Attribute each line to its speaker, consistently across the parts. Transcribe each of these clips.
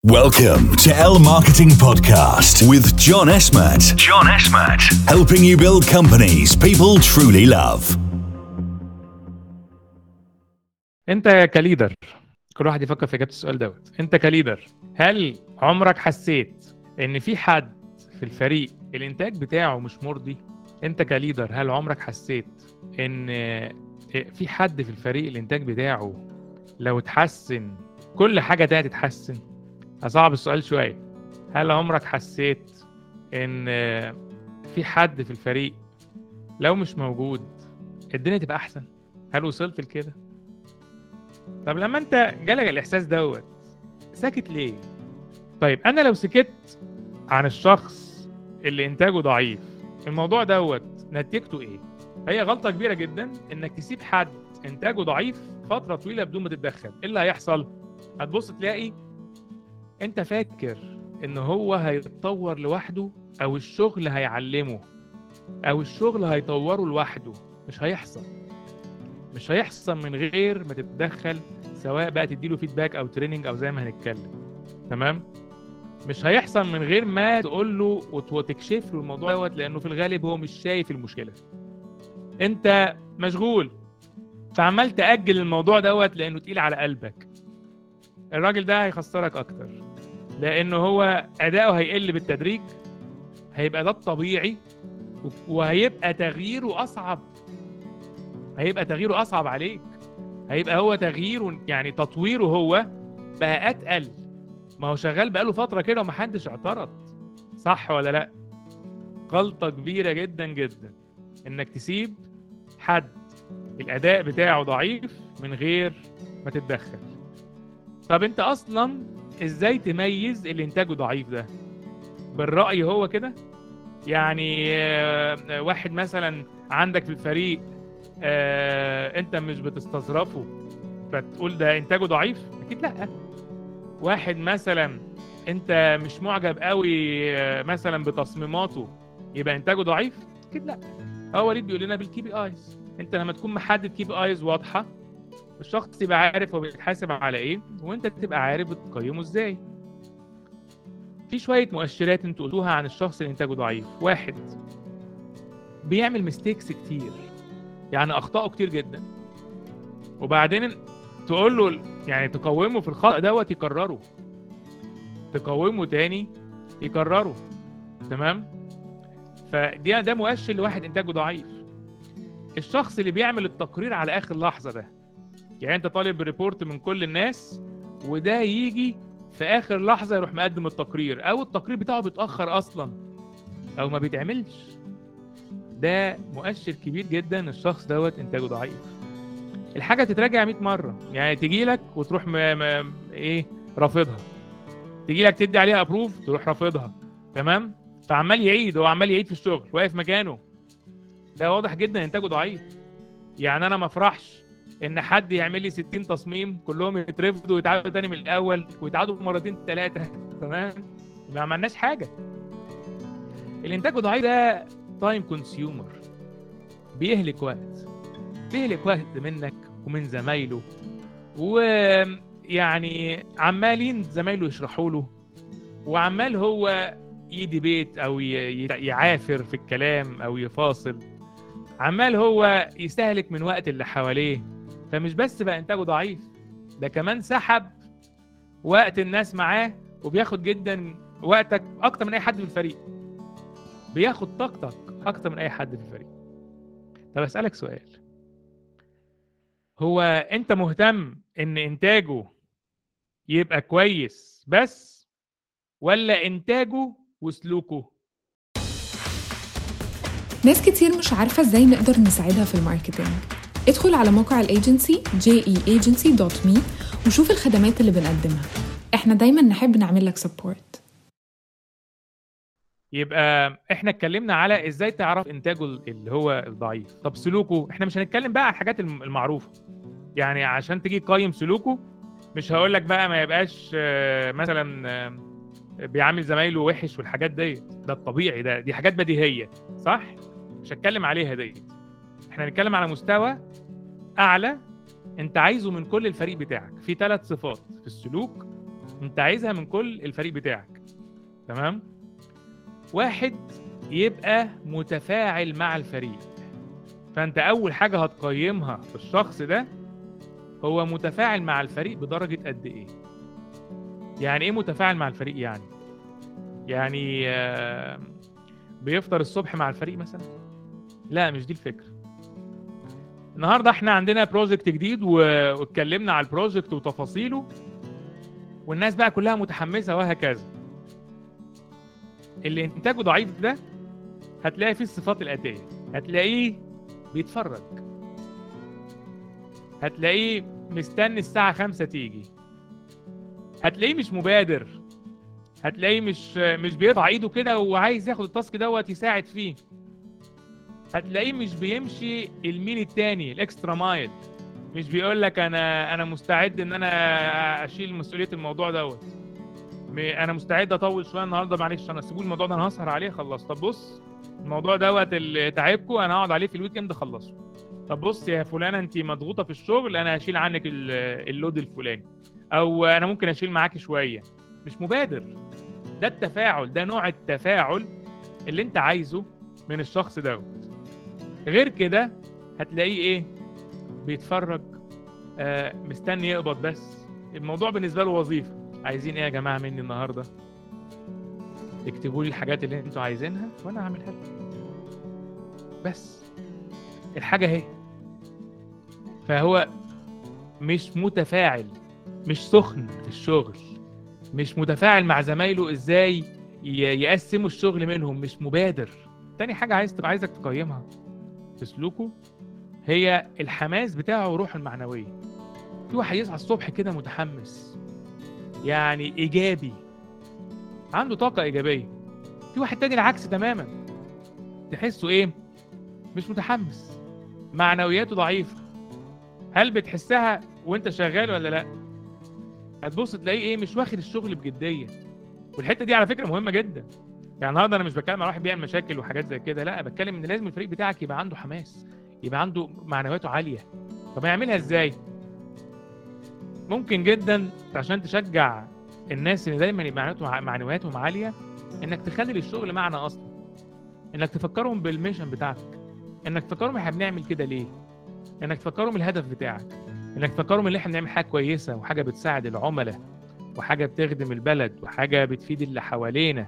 Speaker 1: Welcome to L Marketing Podcast with John Esmat. John Esmat, helping you build companies people truly love.
Speaker 2: انت كليدر كل واحد يفكر في اجابه السؤال دوت انت كليدر هل عمرك حسيت ان في حد في الفريق الانتاج بتاعه مش مرضي انت كليدر هل عمرك حسيت ان في حد في الفريق الانتاج بتاعه لو اتحسن كل حاجه تانية تتحسن اصعب السؤال شويه هل عمرك حسيت ان في حد في الفريق لو مش موجود الدنيا تبقى احسن هل وصلت لكده طب لما انت جالك الاحساس دوت ساكت ليه طيب انا لو سكت عن الشخص اللي انتاجه ضعيف الموضوع دوت نتيجته ايه هي غلطه كبيره جدا انك تسيب حد انتاجه ضعيف فتره طويله بدون ما تتدخل ايه اللي هيحصل هتبص تلاقي انت فاكر ان هو هيتطور لوحده او الشغل هيعلمه او الشغل هيطوره لوحده مش هيحصل مش هيحصل من غير ما تتدخل سواء بقى تديله فيدباك او تريننج او زي ما هنتكلم تمام مش هيحصل من غير ما تقول له وتكشف له الموضوع دوت لانه في الغالب هو مش شايف المشكله انت مشغول فعمال تاجل الموضوع دوت لانه تقيل على قلبك الراجل ده هيخسرك اكتر لانه هو اداؤه هيقل بالتدريج هيبقى ده الطبيعي وهيبقى تغييره اصعب هيبقى تغييره اصعب عليك هيبقى هو تغييره يعني تطويره هو بقى اتقل ما هو شغال بقاله فتره كده ومحدش اعترض صح ولا لا غلطه كبيره جدا جدا انك تسيب حد الاداء بتاعه ضعيف من غير ما تتدخل طب انت اصلا ازاي تميز اللي انتاجه ضعيف ده بالراي هو كده يعني واحد مثلا عندك في الفريق آه انت مش بتستظرفه فتقول ده انتاجه ضعيف اكيد لا واحد مثلا انت مش معجب قوي آه مثلا بتصميماته يبقى انتاجه ضعيف اكيد لا هو وليد بيقول لنا بالكي بي ايز انت لما تكون محدد كي بي ايز واضحه الشخص يبقى عارف هو بيتحاسب على ايه وانت تبقى عارف بتقيمه ازاي في شويه مؤشرات انتوا قلتوها عن الشخص اللي انتاجه ضعيف واحد بيعمل ميستيكس كتير يعني اخطائه كتير جدا وبعدين تقول له يعني تقومه في الخطا دوت يكرره تقومه تاني يكرره تمام فدي ده مؤشر لواحد انتاجه ضعيف الشخص اللي بيعمل التقرير على اخر لحظه ده يعني انت طالب ريبورت من كل الناس وده يجي في اخر لحظه يروح مقدم التقرير او التقرير بتاعه بيتاخر اصلا او ما بيتعملش ده مؤشر كبير جدا الشخص دوت انتاجه ضعيف الحاجه تتراجع 100 مره يعني تجي لك وتروح م... م... ايه رافضها تجي لك تدي عليها ابروف تروح رافضها تمام فعمال يعيد هو عمال يعيد في الشغل واقف مكانه ده واضح جدا انتاجه ضعيف يعني انا ما افرحش ان حد يعمل لي 60 تصميم كلهم يترفضوا ويتعادوا تاني من الاول ويتعادوا مرتين ثلاثه تمام ما عملناش حاجه الانتاج ضعيف ده تايم كونسيومر بيهلك وقت بيهلك وقت منك ومن زمايله ويعني عمالين زمايله يشرحوا له وعمال هو يديبيت او يعافر في الكلام او يفاصل عمال هو يستهلك من وقت اللي حواليه فمش بس بقى انتاجه ضعيف ده كمان سحب وقت الناس معاه وبياخد جدا وقتك اكتر من اي حد في الفريق بياخد طاقتك اكتر من اي حد في الفريق طب اسالك سؤال هو انت مهتم ان انتاجه يبقى كويس بس ولا انتاجه وسلوكه
Speaker 3: ناس كتير مش عارفة ازاي نقدر نساعدها في الماركتينج ادخل على موقع الايجنسي jeagency.me وشوف الخدمات اللي بنقدمها احنا دايما نحب نعمل لك سبورت
Speaker 2: يبقى احنا اتكلمنا على ازاي تعرف انتاجه اللي هو الضعيف طب سلوكه احنا مش هنتكلم بقى على الحاجات المعروفه يعني عشان تيجي تقيم سلوكه مش هقول لك بقى ما يبقاش مثلا بيعامل زمايله وحش والحاجات ديت ده الطبيعي ده دي حاجات بديهيه صح مش هتكلم عليها ديت احنا هنتكلم على مستوى اعلى انت عايزه من كل الفريق بتاعك في ثلاث صفات في السلوك انت عايزها من كل الفريق بتاعك تمام واحد يبقى متفاعل مع الفريق فانت اول حاجه هتقيمها في الشخص ده هو متفاعل مع الفريق بدرجه قد ايه يعني ايه متفاعل مع الفريق يعني يعني آه، بيفطر الصبح مع الفريق مثلا لا مش دي الفكره النهارده احنا عندنا بروجكت جديد و- واتكلمنا على البروجكت وتفاصيله والناس بقى كلها متحمسه وهكذا اللي انتاجه ضعيف ده هتلاقي فيه الصفات الاتيه هتلاقيه بيتفرج هتلاقيه مستني الساعه خمسة تيجي هتلاقيه مش مبادر هتلاقيه مش مش بيرفع ايده كده وعايز ياخد التاسك دوت يساعد فيه هتلاقيه مش بيمشي الميل التاني الاكسترا مايل مش بيقول لك انا انا مستعد ان انا اشيل مسؤوليه الموضوع دوت م- انا مستعد اطول شويه النهارده معلش انا سيبوا الموضوع ده انا هسهر عليه خلص طب بص الموضوع دوت اللي تعبكم انا هقعد عليه في الويك اند خلصه طب بص يا فلانه انت مضغوطه في الشغل انا هشيل عنك ال- اللود الفلاني او انا ممكن اشيل معاكي شويه مش مبادر ده التفاعل ده نوع التفاعل اللي انت عايزه من الشخص دوت غير كده هتلاقيه ايه بيتفرج آه مستني يقبض بس الموضوع بالنسبه له وظيفه عايزين ايه يا جماعه مني النهارده اكتبوا لي الحاجات اللي انتوا عايزينها وانا هعملها لكم بس الحاجه اهي فهو مش متفاعل مش سخن في الشغل مش متفاعل مع زمايله ازاي ي- يقسموا الشغل منهم مش مبادر تاني حاجه عايز تبقى عايزك تقيمها في سلوكه هي الحماس بتاعه وروحه المعنويه في واحد يصحى الصبح كده متحمس يعني ايجابي عنده طاقه ايجابيه في واحد تاني العكس تماما تحسه ايه مش متحمس معنوياته ضعيفه هل بتحسها وانت شغال ولا لا هتبص تلاقيه ايه مش واخد الشغل بجديه والحته دي على فكره مهمه جدا يعني النهارده انا مش بتكلم على واحد بيعمل مشاكل وحاجات زي كده لا بتكلم ان لازم الفريق بتاعك يبقى عنده حماس يبقى عنده معنوياته عاليه طب هيعملها ازاي ممكن جدا عشان تشجع الناس اللي دايما يبقى معنوياتهم معنوياتهم عاليه انك تخلي للشغل معنى اصلا انك تفكرهم بالميشن بتاعتك انك تفكرهم احنا بنعمل كده ليه انك تفكرهم الهدف بتاعك انك تفكرهم ان احنا بنعمل حاجه كويسه وحاجه بتساعد العملاء وحاجه بتخدم البلد وحاجه بتفيد اللي حوالينا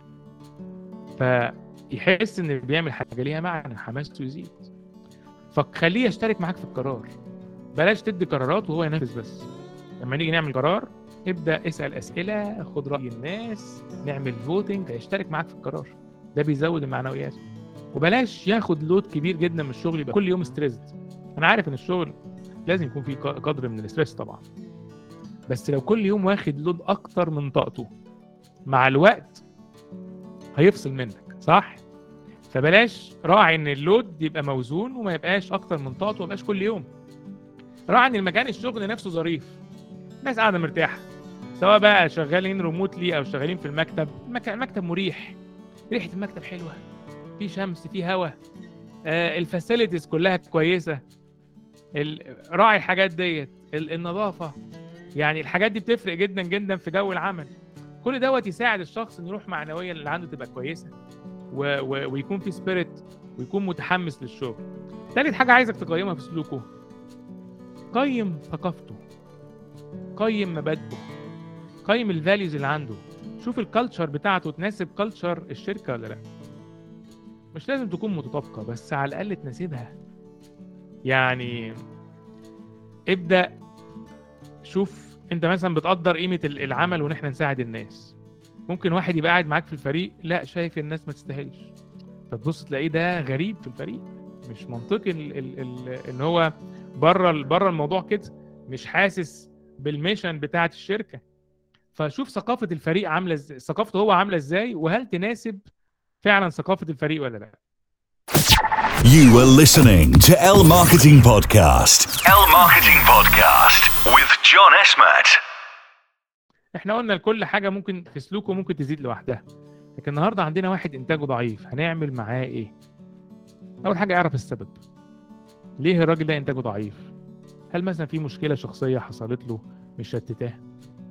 Speaker 2: فيحس ان بيعمل حاجه ليها معنى حماسته يزيد فخليه يشترك معاك في القرار بلاش تدي قرارات وهو ينفذ بس لما نيجي نعمل قرار ابدا اسال اسئله خد راي الناس نعمل فوتنج هيشترك معاك في القرار ده بيزود المعنويات وبلاش ياخد لود كبير جدا من الشغل يبقى كل يوم ستريسد انا عارف ان الشغل لازم يكون فيه ق- قدر من الاستريس طبعا بس لو كل يوم واخد لود اكتر من طاقته مع الوقت هيفصل منك صح فبلاش راعي ان اللود يبقى موزون وما يبقاش اكتر من طاقته وما يبقاش كل يوم راعي ان المكان الشغل نفسه ظريف الناس قاعده مرتاحه سواء بقى شغالين ريموتلي او شغالين في المكتب المكتب, المكتب مريح ريحه المكتب حلوه في شمس في هواء آه الفاسيلتيز كلها كويسه ال- راعي الحاجات ديت ال- النظافه يعني الحاجات دي بتفرق جدا جدا في جو العمل كل دوت يساعد الشخص ان يروح معنويا اللي عنده تبقى كويسه و... و... ويكون في سبيريت ويكون متحمس للشغل تالت حاجه عايزك تقيمها في سلوكه قيم ثقافته قيم مبادئه قيم الفاليوز اللي عنده شوف الكالتشر بتاعته تناسب كالتشر الشركه ولا لا مش لازم تكون متطابقه بس على الاقل تناسبها يعني ابدا شوف انت مثلا بتقدر قيمه ال- العمل وان احنا نساعد الناس ممكن واحد يبقى قاعد معاك في الفريق لا شايف الناس ما تستاهلش فتبص تلاقيه ده غريب في الفريق مش منطقي ال ال ال ان هو بره بره الموضوع كده مش حاسس بالميشن بتاعه الشركه فشوف ثقافه الفريق عامله ازاي ثقافته هو عامله ازاي وهل تناسب فعلا ثقافه الفريق ولا لا
Speaker 1: You were listening to L Marketing Podcast. L Marketing Podcast with John Esmat.
Speaker 2: احنا قلنا لكل حاجه ممكن في سلوكه ممكن تزيد لوحدها لكن النهارده عندنا واحد انتاجه ضعيف هنعمل معاه ايه اول حاجه اعرف السبب ليه الراجل ده انتاجه ضعيف هل مثلا في مشكله شخصيه حصلت له مشتتاه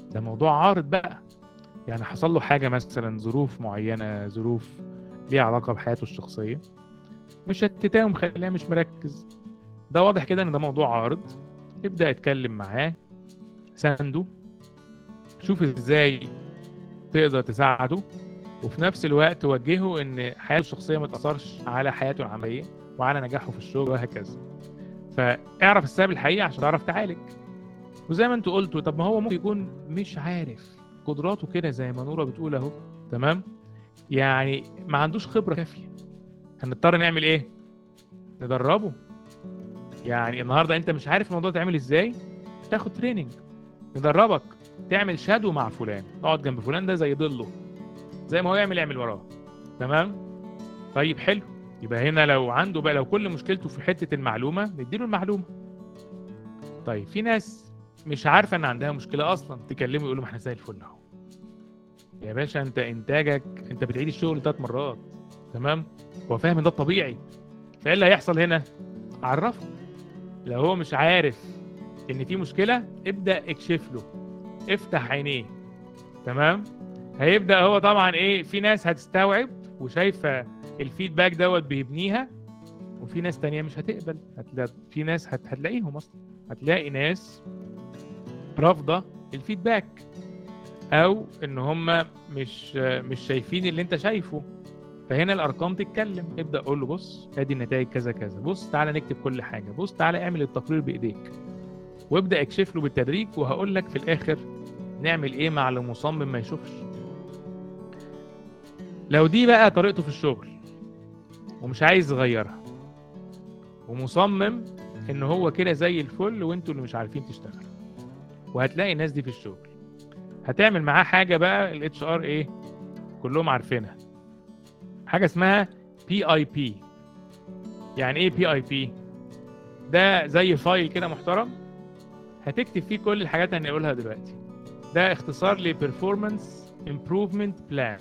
Speaker 2: ده موضوع عارض بقى يعني حصل له حاجه مثلا ظروف معينه ظروف ليها علاقه بحياته الشخصيه مش هتتاه ومخليه مش مركز ده واضح كده ان ده موضوع عارض ابدا اتكلم معاه سانده شوف ازاي تقدر تساعده وفي نفس الوقت وجهه ان حياته الشخصيه ما تاثرش على حياته العمليه وعلى نجاحه في الشغل وهكذا فاعرف السبب الحقيقي عشان تعرف تعالج وزي ما انتوا قلتوا طب ما هو ممكن يكون مش عارف قدراته كده زي ما نوره بتقول اهو تمام يعني ما عندوش خبره كافيه هنضطر نعمل ايه ندربه يعني النهارده انت مش عارف الموضوع تعمل ازاي تاخد تريننج ندربك تعمل شادو مع فلان اقعد جنب فلان ده زي ضله زي ما هو يعمل يعمل وراه تمام طيب حلو يبقى هنا لو عنده بقى لو كل مشكلته في حته المعلومه نديله المعلومه طيب في ناس مش عارفه ان عندها مشكله اصلا تكلمه يقول له ما احنا زي الفل اهو يا باشا انت انتاجك انت بتعيد الشغل ثلاث مرات تمام هو فاهم ان ده الطبيعي فايه اللي هيحصل هنا عرفه لو هو مش عارف ان في مشكله ابدا اكشف له افتح عينيه تمام هيبدا هو طبعا ايه في ناس هتستوعب وشايفه الفيدباك دوت بيبنيها وفي ناس تانية مش هتقبل هتلاقي في ناس هت... هتلاقيهم اصلا هتلاقي ناس رافضه الفيدباك او ان هم مش مش شايفين اللي انت شايفه فهنا الارقام تتكلم ابدا قول له بص ادي النتائج كذا كذا بص تعالى نكتب كل حاجه بص تعالى اعمل التقرير بايديك وابدا اكشف له بالتدريج وهقول لك في الاخر نعمل ايه مع اللي مصمم ما يشوفش لو دي بقى طريقته في الشغل ومش عايز يغيرها ومصمم ان هو كده زي الفل وانتوا اللي مش عارفين تشتغلوا وهتلاقي الناس دي في الشغل هتعمل معاه حاجه بقى الاتش ار ايه كلهم عارفينها حاجه اسمها بي اي بي يعني ايه بي اي بي ده زي فايل كده محترم هتكتب فيه كل الحاجات اللي هنقولها دلوقتي ده اختصار ل performance improvement plan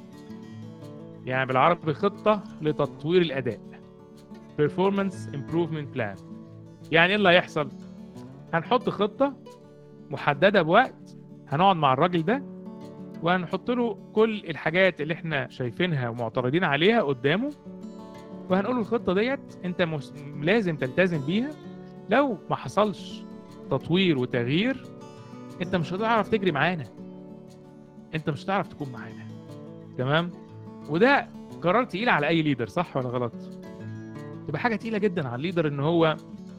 Speaker 2: يعني بالعربي خطة لتطوير الأداء performance improvement plan يعني ايه اللي هيحصل هنحط خطة محددة بوقت هنقعد مع الراجل ده وهنحط له كل الحاجات اللي احنا شايفينها ومعترضين عليها قدامه وهنقول له الخطة ديت انت مس... لازم تلتزم بيها لو ما حصلش تطوير وتغيير انت مش هتعرف تجري معانا انت مش هتعرف تكون معانا تمام وده قرار تقيل على اي ليدر صح ولا غلط تبقى حاجه تقيله جدا على الليدر ان هو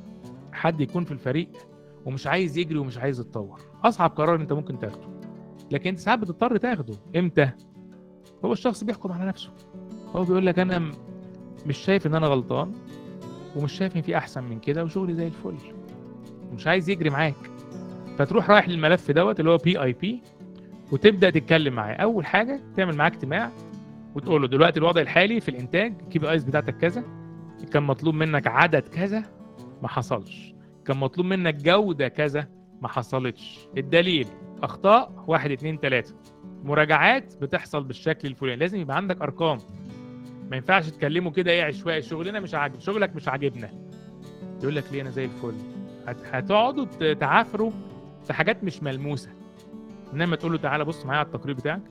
Speaker 2: حد يكون في الفريق ومش عايز يجري ومش عايز يتطور اصعب قرار انت ممكن تاخده لكن انت ساعات بتضطر تاخده امتى هو الشخص بيحكم على نفسه هو بيقول لك انا م- مش شايف ان انا غلطان ومش شايف ان في احسن من كده وشغلي زي الفل ومش عايز يجري معاك فتروح رايح للملف دوت اللي هو بي اي بي وتبدا تتكلم معاه اول حاجه تعمل معاه اجتماع وتقول له دلوقتي الوضع الحالي في الانتاج كي بي ايز بتاعتك كذا كان مطلوب منك عدد كذا ما حصلش كان مطلوب منك جوده كذا ما حصلتش الدليل اخطاء واحد اتنين تلاته مراجعات بتحصل بالشكل الفلاني لازم يبقى عندك ارقام ما ينفعش تكلمه كده ايه عشوائي شغلنا مش عاجب شغلك مش عاجبنا يقول لك ليه انا زي الفل هت- هتقعدوا ت- تعافروا في حاجات مش ملموسه انما تقول له تعالى بص معايا على التقرير بتاعك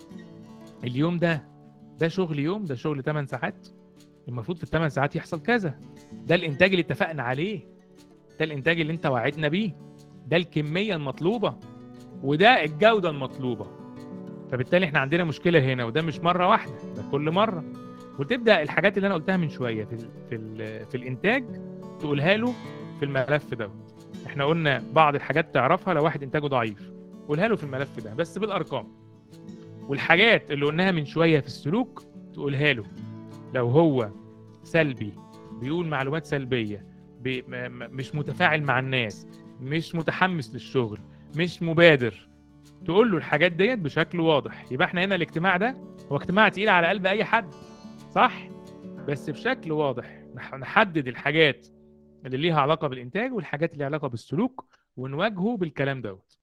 Speaker 2: اليوم ده ده شغل يوم ده شغل 8 ساعات المفروض في الثمان ساعات يحصل كذا ده الانتاج اللي اتفقنا عليه ده الانتاج اللي انت وعدنا بيه ده الكميه المطلوبه وده الجوده المطلوبه فبالتالي احنا عندنا مشكله هنا وده مش مره واحده ده كل مره وتبدا الحاجات اللي انا قلتها من شويه في ال في ال في الانتاج تقولها له في الملف ده احنا قلنا بعض الحاجات تعرفها لو واحد انتاجه ضعيف قولها له في الملف ده بس بالارقام والحاجات اللي قلناها من شويه في السلوك تقولها له لو هو سلبي بيقول معلومات سلبيه بي م- م- مش متفاعل مع الناس مش متحمس للشغل مش مبادر تقول له الحاجات ديت بشكل واضح يبقى احنا هنا الاجتماع ده هو اجتماع تقيل على قلب اي حد صح بس بشكل واضح نح- نحدد الحاجات اللي ليها علاقه بالانتاج والحاجات اللي ليها علاقه بالسلوك ونواجهه بالكلام دوت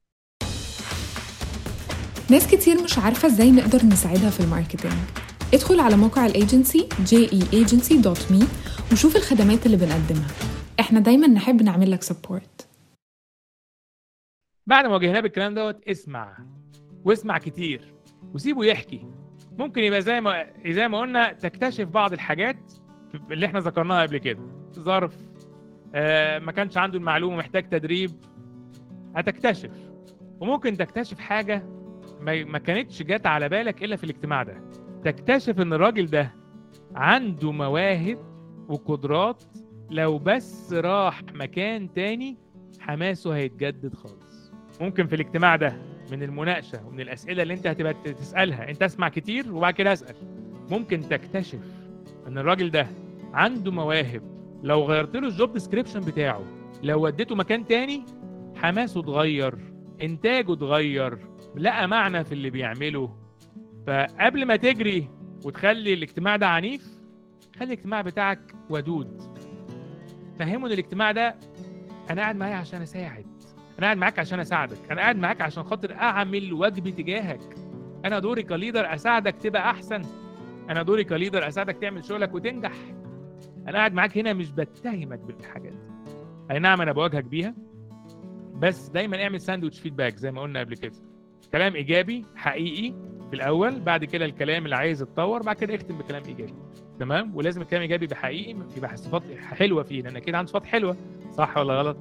Speaker 3: ناس كتير مش عارفة ازاي نقدر نساعدها في الماركتينج ادخل على موقع الايجنسي jeagency.me وشوف الخدمات اللي بنقدمها احنا دايما نحب نعمل لك سبورت
Speaker 2: بعد ما واجهناه بالكلام دوت اسمع واسمع كتير وسيبه يحكي ممكن يبقى زي ما زي ما قلنا تكتشف بعض الحاجات اللي احنا ذكرناها قبل كده ظرف آه ما كانش عنده المعلومه محتاج تدريب هتكتشف وممكن تكتشف حاجه ما ما كانتش جات على بالك الا في الاجتماع ده تكتشف ان الراجل ده عنده مواهب وقدرات لو بس راح مكان تاني حماسه هيتجدد خالص ممكن في الاجتماع ده من المناقشه ومن الاسئله اللي انت هتبقى تسالها انت اسمع كتير وبعد كده اسال ممكن تكتشف ان الراجل ده عنده مواهب لو غيرت له الجوب ديسكريبشن بتاعه لو وديته مكان تاني حماسه اتغير انتاجه اتغير لقى معنى في اللي بيعمله فقبل ما تجري وتخلي الاجتماع ده عنيف خلي الاجتماع بتاعك ودود فهموا ان الاجتماع ده انا قاعد معايا عشان اساعد انا قاعد معاك عشان اساعدك انا قاعد معاك عشان خاطر اعمل واجبي تجاهك انا دوري كليدر اساعدك تبقى احسن انا دوري كليدر اساعدك تعمل شغلك وتنجح انا قاعد معاك هنا مش بتهمك بالحاجات اي نعم انا بواجهك بيها بس دايما اعمل ساندوتش فيدباك زي ما قلنا قبل كده كلام ايجابي حقيقي في الاول بعد كده الكلام اللي عايز يتطور بعد كده اختم بكلام ايجابي تمام ولازم الكلام ايجابي يبقى حقيقي يبقى صفات حلوه فيه لان اكيد عنده صفات حلوه صح ولا غلط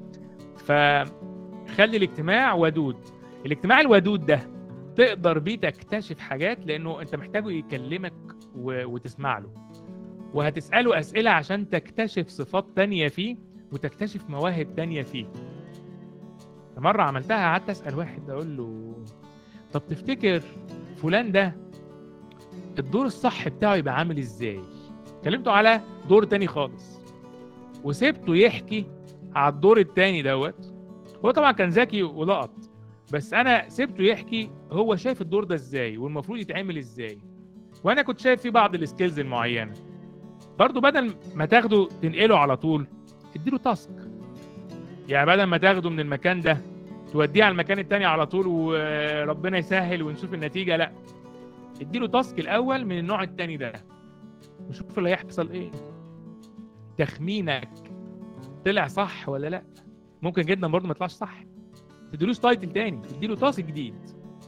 Speaker 2: فخلي الاجتماع ودود الاجتماع الودود ده تقدر بيه تكتشف حاجات لانه انت محتاجه يكلمك و... وتسمع له وهتساله اسئله عشان تكتشف صفات تانية فيه وتكتشف مواهب تانية فيه مرة عملتها قعدت اسال واحد اقول له طب تفتكر فلان ده الدور الصح بتاعه يبقى عامل ازاي كلمته على دور تاني خالص وسبته يحكي على الدور التاني دوت هو طبعا كان ذكي ولقط بس انا سبته يحكي هو شايف الدور ده ازاي والمفروض يتعمل ازاي وانا كنت شايف فيه بعض السكيلز المعينه برضه بدل ما تاخده تنقله على طول اديله تاسك يعني بدل ما تاخده من المكان ده توديه على المكان التاني على طول وربنا يسهل ونشوف النتيجه لا اديله تاسك الاول من النوع التاني ده وشوف اللي هيحصل ايه تخمينك طلع صح ولا لا ممكن جدا برضه ما يطلعش صح تديلوش تايتل تاني تديله تاسك جديد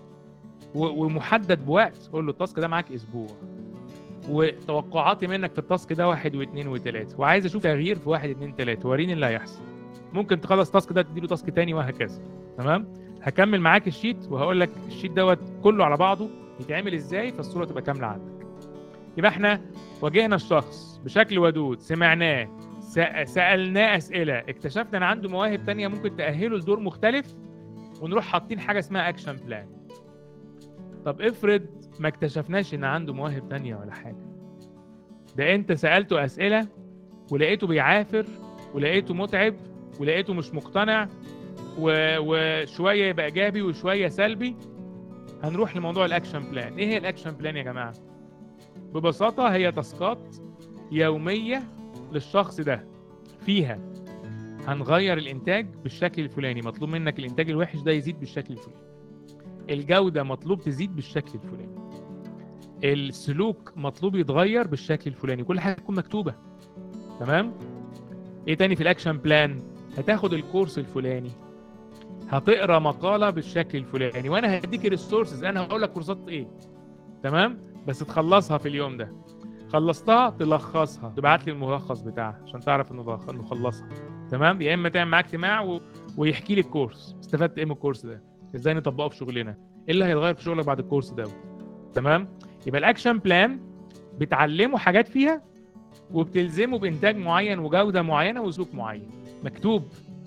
Speaker 2: ومحدد بوقت قول له التاسك ده معاك اسبوع وتوقعاتي منك في التاسك ده واحد واثنين وثلاثه وعايز اشوف تغيير في واحد اثنين ثلاثه وريني اللي هيحصل ممكن تخلص التاسك ده تديله تاسك تاني وهكذا تمام هكمل معاك الشيت وهقول لك الشيت دوت كله على بعضه يتعمل ازاي فالصوره تبقى كامله عندك يبقى احنا واجهنا الشخص بشكل ودود سمعناه سالناه اسئله اكتشفنا ان عنده مواهب تانية ممكن تاهله لدور مختلف ونروح حاطين حاجه اسمها اكشن بلان طب افرض ما اكتشفناش ان عنده مواهب تانية ولا حاجه ده انت سالته اسئله ولقيته بيعافر ولقيته متعب ولقيته مش مقتنع و... وشويه يبقى ايجابي وشويه سلبي هنروح لموضوع الاكشن بلان ايه هي الاكشن بلان يا جماعه ببساطه هي تاسكات يوميه للشخص ده فيها هنغير الانتاج بالشكل الفلاني مطلوب منك الانتاج الوحش ده يزيد بالشكل الفلاني الجوده مطلوب تزيد بالشكل الفلاني السلوك مطلوب يتغير بالشكل الفلاني كل حاجه تكون مكتوبه تمام ايه تاني في الاكشن بلان هتاخد الكورس الفلاني هتقرا مقاله بالشكل الفلاني وانا هديك الريسورسز انا هقول لك كورسات ايه تمام بس تخلصها في اليوم ده خلصتها تلخصها تبعت لي الملخص بتاعها عشان تعرف انه انه خلصها تمام يا اما تعمل معاه اجتماع و... ويحكي لي الكورس استفدت ايه من الكورس ده ازاي نطبقه في شغلنا ايه اللي هيتغير في شغلك بعد الكورس ده تمام يبقى الاكشن بلان بتعلمه حاجات فيها وبتلزمه بانتاج معين وجوده معينه وسلوك معين مكتوب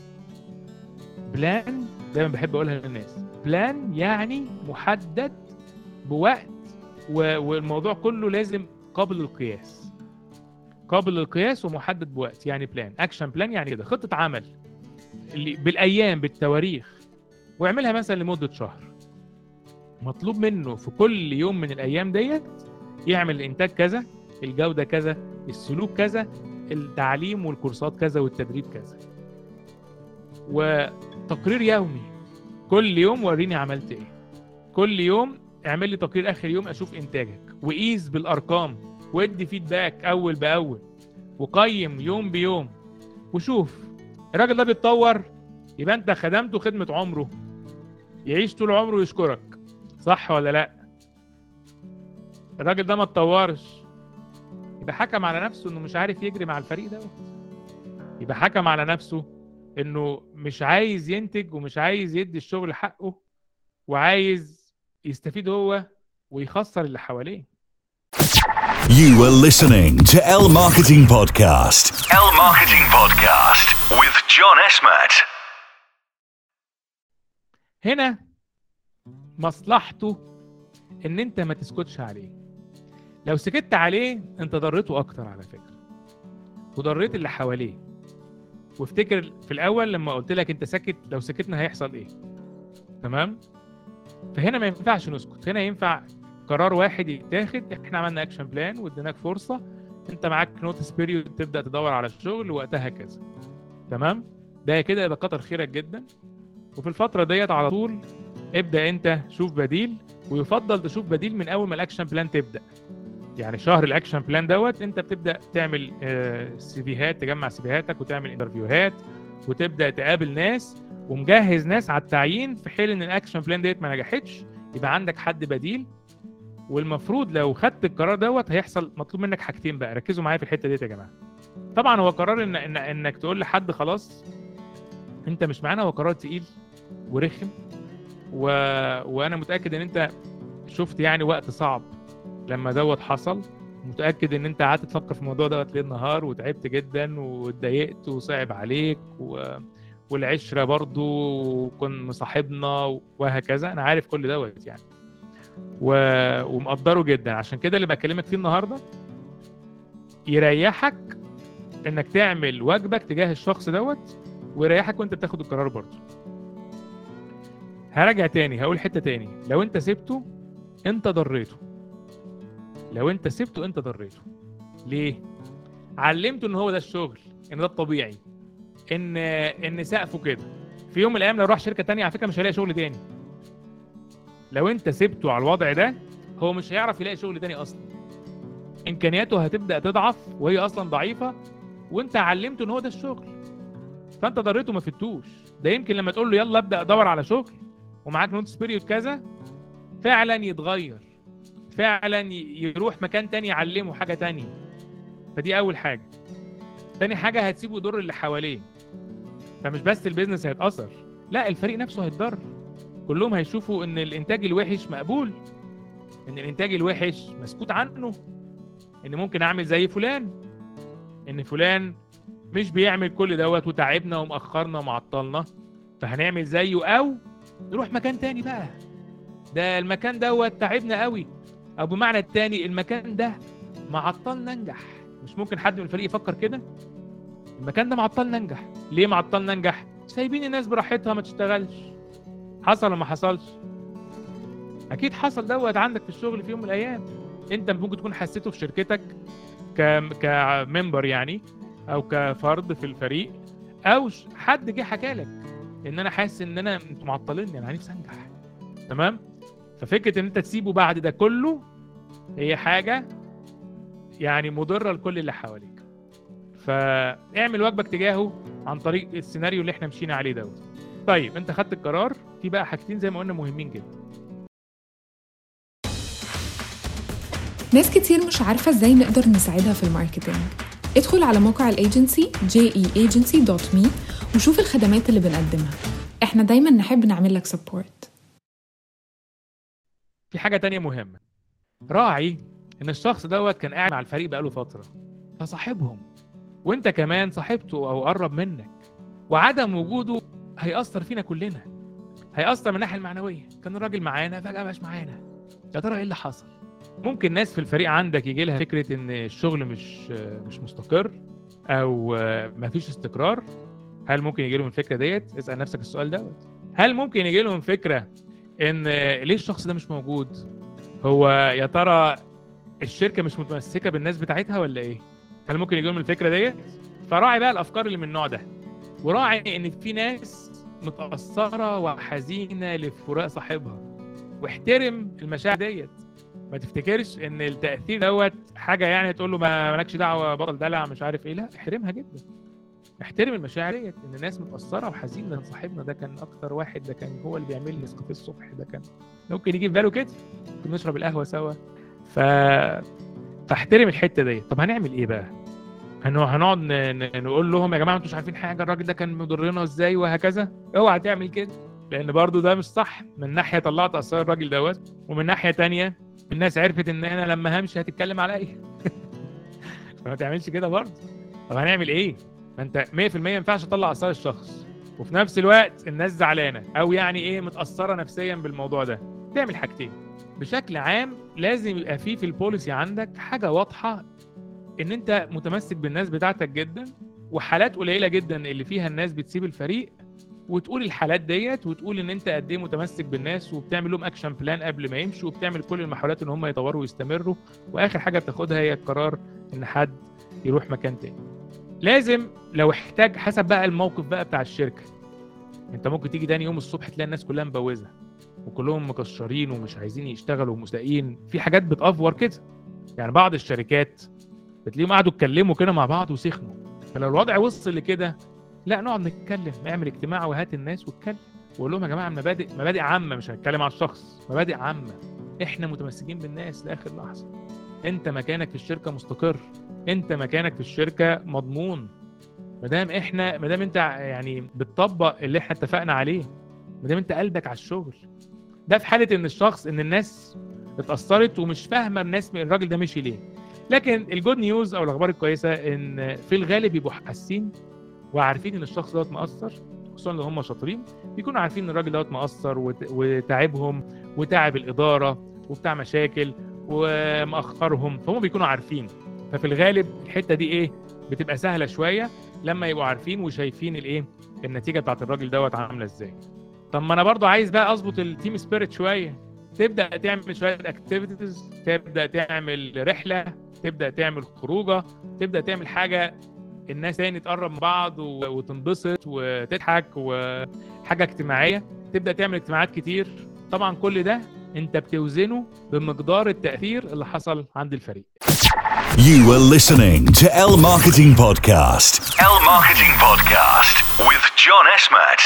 Speaker 2: بلان دايما بحب اقولها للناس بلان يعني محدد بوقت و... والموضوع كله لازم قابل للقياس قابل للقياس ومحدد بوقت يعني بلان اكشن بلان يعني كده خطه عمل اللي بالايام بالتواريخ واعملها مثلا لمده شهر مطلوب منه في كل يوم من الايام ديت يعمل الانتاج كذا الجوده كذا السلوك كذا التعليم والكورسات كذا والتدريب كذا وتقرير يومي كل يوم وريني عملت ايه كل يوم اعمل لي تقرير اخر يوم اشوف انتاجك وقيس بالارقام وادي فيدباك اول باول وقيم يوم بيوم وشوف الراجل ده بيتطور يبقى انت خدمته خدمه عمره يعيش طول عمره ويشكرك صح ولا لا الراجل ده ما اتطورش يبقى حكم على نفسه انه مش عارف يجري مع الفريق ده يبقى حكم على نفسه انه مش عايز ينتج ومش عايز يدي الشغل حقه وعايز يستفيد هو ويخسر اللي حواليه
Speaker 1: You were listening to L Marketing Podcast. L Marketing Podcast with John Esmat.
Speaker 2: هنا مصلحته ان انت ما تسكتش عليه لو سكت عليه انت ضريته اكتر على فكره وضريت اللي حواليه وافتكر في الاول لما قلت لك انت ساكت لو سكتنا هيحصل ايه تمام فهنا ما ينفعش نسكت هنا ينفع قرار واحد يتاخد احنا عملنا اكشن بلان واديناك فرصه انت معاك نوتس بيريود تبدا تدور على الشغل وقتها كذا تمام ده كده يبقى كتر خيرك جدا وفي الفتره ديت على طول ابدا انت شوف بديل ويفضل تشوف بديل من اول ما الاكشن بلان تبدا يعني شهر الاكشن بلان دوت انت بتبدا تعمل سيفيهات تجمع سيفيهاتك وتعمل انترفيوهات وتبدا تقابل ناس ومجهز ناس على التعيين في حين ان الاكشن بلان ديت ما نجحتش يبقى عندك حد بديل والمفروض لو خدت القرار دوت هيحصل مطلوب منك حاجتين بقى ركزوا معايا في الحته ديت يا جماعه طبعا هو قرار إن, إن انك تقول لحد خلاص انت مش معانا هو قرار تقيل ورخم و... وانا متاكد ان انت شفت يعني وقت صعب لما دوت حصل متاكد ان انت قعدت تفكر في الموضوع دوت ليل نهار وتعبت جدا واتضايقت وصعب عليك و... والعشره برضو وكن مصاحبنا وهكذا انا عارف كل دوت يعني و... ومقدره جدا عشان كده اللي بكلمك فيه النهارده يريحك انك تعمل واجبك تجاه الشخص دوت ويريحك وانت بتاخد القرار برضه هرجع تاني هقول حته تاني لو انت سبته انت ضريته لو انت سبته انت ضريته ليه علمته ان هو ده الشغل ان ده الطبيعي ان ان سقفه كده في يوم من الايام لو راح شركه تانية على فكره مش هيلاقي شغل تاني لو انت سبته على الوضع ده هو مش هيعرف يلاقي شغل تاني اصلا امكانياته هتبدا تضعف وهي اصلا ضعيفه وانت علمته ان هو ده الشغل فانت ضريته ما فدتوش ده يمكن لما تقول له يلا ابدا ادور على شغل ومعاك نوتس بيريود كذا فعلا يتغير فعلا يروح مكان تاني يعلمه حاجه تانية فدي اول حاجه تاني حاجه هتسيبه يضر اللي حواليه فمش بس البيزنس هيتاثر لا الفريق نفسه هيتضر كلهم هيشوفوا ان الانتاج الوحش مقبول ان الانتاج الوحش مسكوت عنه ان ممكن اعمل زي فلان ان فلان مش بيعمل كل دوت وتعبنا ومأخرنا ومعطلنا فهنعمل زيه او نروح مكان تاني بقى ده المكان دوت تعبنا قوي او بمعنى التاني المكان ده معطلنا ننجح مش ممكن حد من الفريق يفكر كده المكان ده معطلنا ننجح ليه معطلنا ننجح سايبين الناس براحتها ما تشتغلش حصل ولا ما حصلش اكيد حصل دوت عندك في الشغل في يوم من الايام انت ممكن تكون حسيته في شركتك ك كممبر يعني او كفرد في الفريق او حد جه حكى لك ان انا حاسس ان انا انتوا معطليني انا نفسي انجح تمام ففكره ان انت تسيبه بعد ده كله هي حاجه يعني مضره لكل اللي حواليك فاعمل واجبك تجاهه عن طريق السيناريو اللي احنا مشينا عليه دوت طيب انت خدت القرار في بقى حاجتين زي ما قلنا مهمين جدا
Speaker 3: ناس كتير مش عارفة ازاي نقدر نساعدها في الماركتينج ادخل على موقع الايجنسي jeagency.me وشوف الخدمات اللي بنقدمها احنا دايما نحب نعمل لك سبورت
Speaker 2: في حاجة تانية مهمة راعي ان الشخص دوت كان قاعد مع الفريق بقاله فترة فصاحبهم وانت كمان صاحبته او قرب منك وعدم وجوده هيأثر فينا كلنا هيأثر من الناحية المعنوية كان الراجل معانا فجأة مبقاش معانا يا ترى ايه اللي حصل ممكن ناس في الفريق عندك يجي لها فكره ان الشغل مش مش مستقر او مفيش استقرار هل ممكن يجي لهم الفكره ديت اسال نفسك السؤال دوت هل ممكن يجي لهم فكره ان ليه الشخص ده مش موجود هو يا ترى الشركه مش متمسكه بالناس بتاعتها ولا ايه هل ممكن يجي لهم الفكره ديت فراعي بقى الافكار اللي من النوع ده وراعي ان في ناس متاثره وحزينه لفراق صاحبها واحترم المشاعر ديت ما تفتكرش ان التاثير دوت حاجه يعني تقول له ما مالكش دعوه بطل دلع مش عارف ايه لا احترمها جدا احترم المشاعر ديت ان الناس متاثره وحزينه ده صاحبنا ده كان اكتر واحد ده كان هو اللي بيعمل لي نسكافيه الصبح ده كان ممكن يجي في باله كده ممكن نشرب القهوه سوا ف فاحترم الحته ديت طب هنعمل ايه بقى هنو- هنقعد ن- ن- نقول لهم يا جماعه انتوا مش عارفين حاجه الراجل ده كان مضرنا ازاي وهكذا اوعى تعمل كده لان برضو ده مش صح من ناحيه طلعت اسرار الراجل دوت ومن ناحيه تانية الناس عرفت ان انا لما همشي هتتكلم عليا فما تعملش كده برضه طب هنعمل ايه ما انت 100% ما ينفعش تطلع اسرار الشخص وفي نفس الوقت الناس زعلانه او يعني ايه متاثره نفسيا بالموضوع ده تعمل حاجتين بشكل عام لازم يبقى فيه في البوليسي عندك حاجه واضحه ان انت متمسك بالناس بتاعتك جدا وحالات قليله جدا اللي فيها الناس بتسيب الفريق وتقول الحالات ديت وتقول ان انت قد ايه متمسك بالناس وبتعمل لهم اكشن بلان قبل ما يمشوا وبتعمل كل المحاولات ان هم يطوروا ويستمروا واخر حاجه بتاخدها هي القرار ان حد يروح مكان تاني لازم لو احتاج حسب بقى الموقف بقى بتاع الشركه انت ممكن تيجي تاني يوم الصبح تلاقي الناس كلها مبوزه وكلهم مكشرين ومش عايزين يشتغلوا ومستائين في حاجات بتافور كده يعني بعض الشركات بتلاقيهم قعدوا يتكلموا كده مع بعض وسخنوا فلو الوضع وصل لكده لا نقعد نتكلم نعمل اجتماع وهات الناس واتكلم وقول لهم يا جماعه مبادئ مبادئ عامه مش هنتكلم على الشخص مبادئ عامه احنا متمسكين بالناس لاخر لحظه انت مكانك في الشركه مستقر انت مكانك في الشركه مضمون ما دام احنا ما دام انت يعني بتطبق اللي احنا اتفقنا عليه ما دام انت قلبك على الشغل ده في حاله ان الشخص ان الناس اتاثرت ومش فاهمه الناس الراجل ده مشي ليه لكن الجود نيوز او الاخبار الكويسه ان في الغالب بيبقوا حاسين وعارفين ان الشخص دوت مقصر خصوصا لو هم شاطرين بيكونوا عارفين ان الراجل دوت مقصر وت- وتعبهم وتعب الاداره وبتاع مشاكل ومأخرهم فهم بيكونوا عارفين ففي الغالب الحته دي ايه بتبقى سهله شويه لما يبقوا عارفين وشايفين الايه النتيجه بتاعت الراجل دوت عامله ازاي طب ما انا برضو عايز بقى اظبط التيم سبيريت شويه تبدا تعمل شويه اكتيفيتيز تبدا تعمل رحله تبدا تعمل خروجه تبدا تعمل حاجه الناس تاني تقرب من بعض و- وتنبسط وتضحك وحاجه اجتماعيه تبدا تعمل اجتماعات كتير طبعا كل ده انت بتوزنه بمقدار التاثير اللي حصل عند الفريق
Speaker 1: You were listening to L Marketing Podcast. L Marketing Podcast with John Esmat.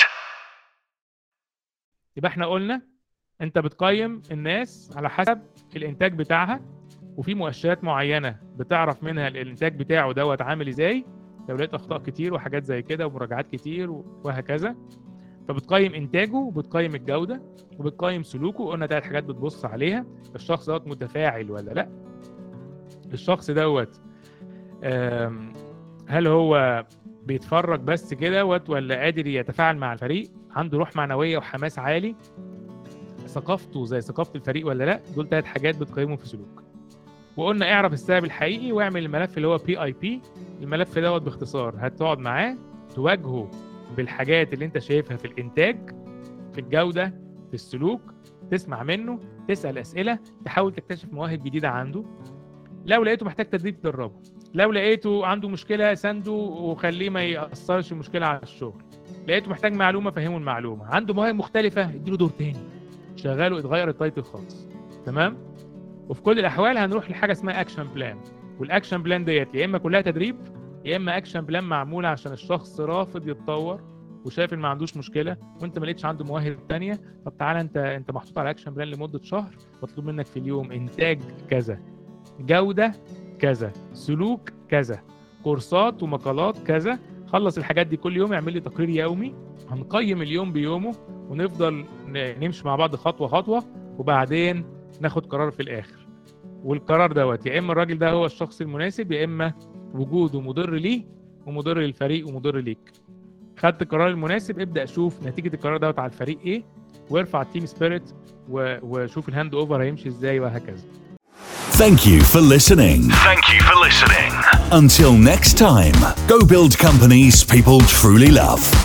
Speaker 2: يبقى احنا قلنا انت بتقيم الناس على حسب الانتاج بتاعها وفي مؤشرات معينه بتعرف منها الانتاج بتاعه دوت عامل ازاي لو لقيت اخطاء كتير وحاجات زي كده ومراجعات كتير وهكذا فبتقيم انتاجه وبتقيم الجوده وبتقيم سلوكه قلنا ثلاث حاجات بتبص عليها الشخص دوت متفاعل ولا لا الشخص دوت آم، هل هو بيتفرج بس كده وت- ولا قادر يتفاعل مع الفريق عنده روح معنويه وحماس عالي ثقافته زي ثقافه الفريق ولا لا دول ثلاث حاجات بتقيمهم في سلوك وقلنا اعرف السبب الحقيقي واعمل الملف اللي هو بي اي بي الملف دوت باختصار هتقعد معاه تواجهه بالحاجات اللي انت شايفها في الانتاج في الجوده في السلوك تسمع منه تسال اسئله تحاول تكتشف مواهب جديده عنده لو لقيته محتاج تدريب تدربه لو لقيته عنده مشكله سنده وخليه ما ياثرش المشكله على الشغل لقيته محتاج معلومه فهمه المعلومه عنده مواهب مختلفه اديله دور تاني شغله اتغير التايتل خالص تمام وفي كل الاحوال هنروح لحاجه اسمها اكشن بلان والاكشن بلان ديت يا اما كلها تدريب يا اما اكشن بلان معموله عشان الشخص رافض يتطور وشايف ان ما عندوش مشكله وانت ما لقيتش عنده مواهب تانية طب تعالى انت انت محطوط على اكشن بلان لمده شهر مطلوب منك في اليوم انتاج كذا جوده كذا سلوك كذا كورسات ومقالات كذا خلص الحاجات دي كل يوم اعمل لي تقرير يومي هنقيم اليوم بيومه ونفضل ن- نمشي مع بعض خطوه خطوه وبعدين ناخد قرار في الاخر والقرار دوت يا اما الراجل ده هو الشخص المناسب يا اما وجوده مضر ليه ومضر للفريق ومضر ليك خدت القرار المناسب ابدا شوف نتيجه القرار دوت على الفريق ايه وارفع التيم سبيريت وشوف الهاند اوفر هيمشي ازاي وهكذا
Speaker 1: Thank you for listening. Thank you for listening. Until next time, go build companies people truly love.